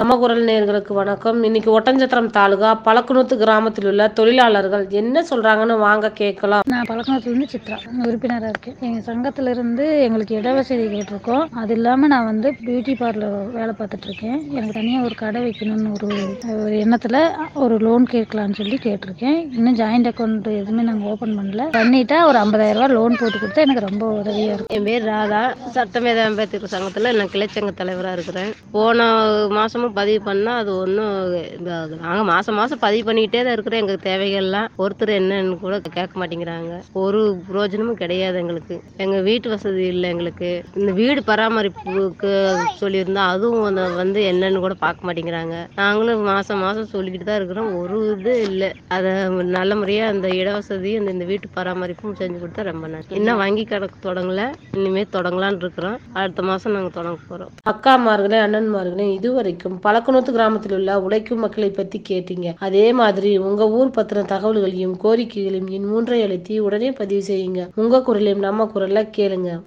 நம்ம குரல் நேயர்களுக்கு வணக்கம் இன்னைக்கு ஒட்டஞ்சத்திரம் தாலுகா பழக்குனத்து கிராமத்தில் உள்ள தொழிலாளர்கள் என்ன சொல்றாங்கன்னு வாங்க கேட்கலாம் நான் பழக்கத்துலேருந்து சித்ரா உறுப்பினராக இருக்கேன் எங்கள் சங்கத்திலிருந்து எங்களுக்கு இடவசதி கேட்டிருக்கோம் அது இல்லாமல் நான் வந்து பியூட்டி பார்லர் வேலை பார்த்துட்டு இருக்கேன் எனக்கு தனியாக ஒரு கடை வைக்கணும்னு ஒரு ஒரு எண்ணத்தில் ஒரு லோன் கேட்கலான்னு சொல்லி கேட்டிருக்கேன் இன்னும் ஜாயிண்ட் அக்கௌண்ட் எதுவுமே நாங்கள் ஓப்பன் பண்ணல பண்ணிட்டா ஒரு 50000 ரூபாய் லோன் போட்டு கொடுத்தா எனக்கு ரொம்ப உதவியாக இருக்கும் என் பேர் ராதா சட்டமேத அம்பேத்கர் சங்கத்தில் நான் கிளைச்சங்க தலைவராக இருக்கிறேன் போன மாதமும் பதிவு பண்ணால் அது ஒன்றும் இதாகுது நாங்கள் மாதம் மாதம் பதிவு பண்ணிக்கிட்டே தான் இருக்கிறோம் எங்களுக்கு தேவைகள்லாம் ஒருத்தர் என்னன்னு கூட கேட்க மாட்டேங்கிறாங்க ஒரு பிரயோஜனமும் கிடையாது எங்களுக்கு எங்கள் வீட்டு வசதி இல்லை எங்களுக்கு இந்த வீடு பராமரிப்புக்கு சொல்லியிருந்தா அதுவும் வந்து வந்து என்னன்னு கூட பார்க்க மாட்டேங்கிறாங்க நாங்களும் மாதம் மாதம் சொல்லிக்கிட்டு தான் இருக்கிறோம் ஒரு இது இல்லை அதை நல்ல முறையாக அந்த இடவசதி அந்த இந்த வீட்டு பராமரிப்பும் செஞ்சு கொடுத்தா ரொம்ப நன்றி இன்னும் வங்கி கணக்கு தொடங்கல இனிமேல் தொடங்கலான்னு இருக்கிறோம் அடுத்த மாதம் நாங்கள் தொடங்க போகிறோம் அக்காமார்களே அண்ணன்மார்களே இதுவரைக்கும் பழக்குனத்து கிராமத்தில் உள்ள உழைக்கும் மக்களை பத்தி கேட்டீங்க அதே மாதிரி உங்க ஊர் பத்தின தகவல்களையும் கோரிக்கைகளையும் என் மூன்றை அழுத்தி உடனே பதிவு செய்யுங்க உங்க குரலையும் நம்ம குரல்ல கேளுங்க